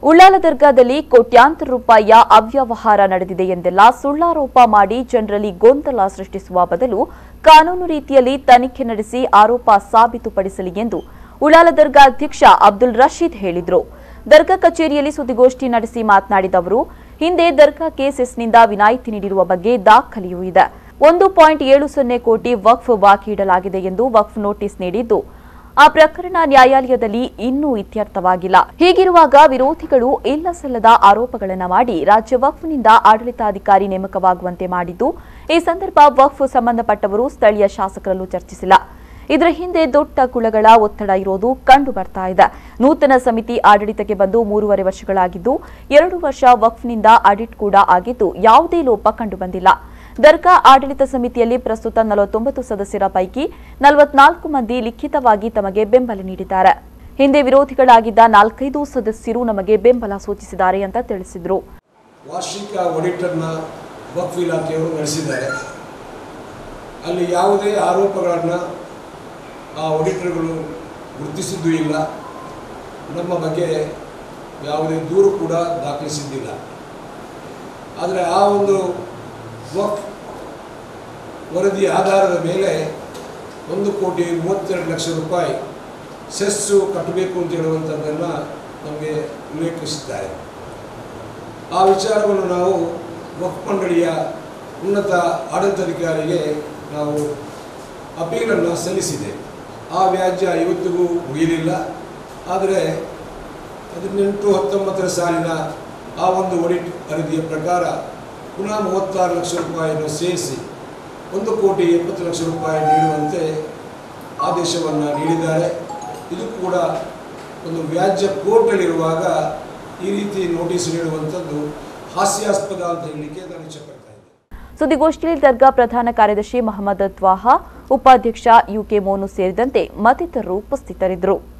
ಉಳ್ಳಾಲ ದರ್ಗಾದಲ್ಲಿ ಕೋಟ್ಯಾಂತರ ರೂಪಾಯಿಯ ಅವ್ಯವಹಾರ ನಡೆದಿದೆ ಎಂದೆಲ್ಲ ಸುಳ್ಳಾರೋಪ ಮಾಡಿ ಜನರಲ್ಲಿ ಗೊಂದಲ ಸೃಷ್ಟಿಸುವ ಬದಲು ಕಾನೂನು ರೀತಿಯಲ್ಲಿ ತನಿಖೆ ನಡೆಸಿ ಆರೋಪ ಸಾಬೀತುಪಡಿಸಲಿ ಎಂದು ಉಳ್ಳಾಲ ದರ್ಗಾ ಅಧ್ಯಕ್ಷ ಅಬ್ದುಲ್ ರಶೀದ್ ಹೇಳಿದರು ದರ್ಗಾ ಕಚೇರಿಯಲ್ಲಿ ಸುದ್ದಿಗೋಷ್ಠಿ ನಡೆಸಿ ಮಾತನಾಡಿದ ಅವರು ಹಿಂದೆ ದರ್ಗಾ ಕೇಸಸ್ನಿಂದ ವಿನಾಯಿತಿ ನೀಡಿರುವ ಬಗ್ಗೆ ದಾಖಲೆಯೂ ಇದೆ ಒಂದು ಪಾಯಿಂಟ್ ಏಳು ಸೊನ್ನೆ ಕೋಟಿ ವಕ್ಫ್ ಬಾಕಿ ಇಡಲಾಗಿದೆ ಎಂದು ವಕ್ಫ್ ನೋಟಿಸ್ ನೀಡಿದ್ದು ಆ ಪ್ರಕರಣ ನ್ಯಾಯಾಲಯದಲ್ಲಿ ಇನ್ನೂ ಇತ್ಯರ್ಥವಾಗಿಲ್ಲ ಹೀಗಿರುವಾಗ ವಿರೋಧಿಗಳು ಇಲ್ಲ ಸಲ್ಲದ ಆರೋಪಗಳನ್ನು ಮಾಡಿ ರಾಜ್ಯ ವಕ್ಫ್ನಿಂದ ಆಡಳಿತಾಧಿಕಾರಿ ನೇಮಕವಾಗುವಂತೆ ಮಾಡಿದ್ದು ಈ ಸಂದರ್ಭ ವಕ್ಫ್ ಸಂಬಂಧಪಟ್ಟವರು ಸ್ಥಳೀಯ ಶಾಸಕರಲ್ಲೂ ಚರ್ಚಿಸಿಲ್ಲ ಇದರ ಹಿಂದೆ ದೊಡ್ಡ ಕುಳಗಳ ಒತ್ತಡ ಇರೋದು ಕಂಡು ಬರ್ತಾ ಇದೆ ನೂತನ ಸಮಿತಿ ಆಡಳಿತಕ್ಕೆ ಬಂದು ಮೂರುವರೆ ವರ್ಷಗಳಾಗಿದ್ದು ಎರಡು ವರ್ಷ ವಕ್ಫ್ನಿಂದ ಆಡಿಟ್ ಕೂಡ ಆಗಿದ್ದು ಯಾವುದೇ ಲೋಪ ಕಂಡುಬಂದಿಲ್ಲ ದರ್ಗಾ ಆಡಳಿತ ಸಮಿತಿಯಲ್ಲಿ ಪ್ರಸ್ತುತ ನಲವತ್ತೊಂಬತ್ತು ಸದಸ್ಯರ ಪೈಕಿ ನಲವತ್ನಾಲ್ಕು ಮಂದಿ ಲಿಖಿತವಾಗಿ ತಮಗೆ ಬೆಂಬಲ ನೀಡಿದ್ದಾರೆ ಹಿಂದೆ ವಿರೋಧಿಗಳಾಗಿದ್ದ ನಾಲ್ಕೈದು ಸದಸ್ಯರು ನಮಗೆ ಬೆಂಬಲ ಸೂಚಿಸಿದ್ದಾರೆ ಅಂತ ತಿಳಿಸಿದರು ವಾರ್ಷಿಕ ಆಡಿಟನ್ನು ವಕ್ಫ್ ಇಲಾಖೆಯವರು ನಡೆಸಿದ್ದಾರೆ ಅಲ್ಲಿ ಯಾವುದೇ ಆರೋಪಗಳನ್ನು ಆ ಆಡಿಟರ್ಗಳು ಗುರುತಿಸಿದ್ದೂ ಇಲ್ಲ ನಮ್ಮ ಬಗ್ಗೆ ಯಾವುದೇ ದೂರು ಕೂಡ ದಾಖಲಿಸಿದ್ದಿಲ್ಲ ಆದರೆ ಆ ಒಂದು ವಕ್ಫ್ ವರದಿಯ ಆಧಾರದ ಮೇಲೆ ಒಂದು ಕೋಟಿ ಮೂವತ್ತೆರಡು ಲಕ್ಷ ರೂಪಾಯಿ ಸೆಸ್ಸು ಕಟ್ಟಬೇಕು ಅಂತ ಹೇಳುವಂಥದ್ದನ್ನು ನಮಗೆ ಉಲ್ಲೇಖಿಸಿದ್ದಾರೆ ಆ ವಿಚಾರವನ್ನು ನಾವು ವಕ್ಫ್ ಮಂಡಳಿಯ ಉನ್ನತ ಆಡಳಿತಾಧಿಕಾರಿಗೆ ನಾವು ಅಪೀಲನ್ನು ಸಲ್ಲಿಸಿದೆ ಆ ವ್ಯಾಜ್ಯ ಇವತ್ತಿಗೂ ಮುಗಿಯಲಿಲ್ಲ ಆದರೆ ಹದಿನೆಂಟು ಹತ್ತೊಂಬತ್ತರ ಸಾಲಿನ ಆ ಒಂದು ಒಡಿಟ್ ವರದಿಯ ಪ್ರಕಾರ ಪುನಃ ಮೂವತ್ತಾರು ಲಕ್ಷ ರೂಪಾಯಿಯನ್ನು ಸೇರಿಸಿ ಒಂದು ಕೋಟಿ ಎಪ್ಪತ್ತು ಲಕ್ಷ ರೂಪಾಯಿ ನೀಡುವಂತೆ ಆದೇಶವನ್ನು ನೀಡಿದ್ದಾರೆ ಇದು ಕೂಡ ಒಂದು ವ್ಯಾಜ್ಯ ಕೋರ್ಟಲ್ಲಿರುವಾಗ ಈ ರೀತಿ ನೋಟಿಸ್ ನೀಡುವಂಥದ್ದು ಹಾಸ್ಯಾಸ್ಪದ ಅಂತ ಹೇಳಲಿಕ್ಕೆ ನಾನು ಇಷ್ಟಪಡ್ತಾ ಇದ್ದೇನೆ ಸುದ್ದಿಗೋಷ್ಠಿಯಲ್ಲಿ ದರ್ಗಾ ಪ್ರಧಾನ ಕಾರ್ಯದರ್ಶಿ ಮಹಮ್ಮದ್ ತ್ವಾಹ ಉಪಾಧ್ಯಕ್ಷ ಯುಕೆ ಮೋನು ಸೇರಿದಂತೆ ಮತ್ತಿತರರು ಉಪಸ್ಥಿತರಿದ್ದರು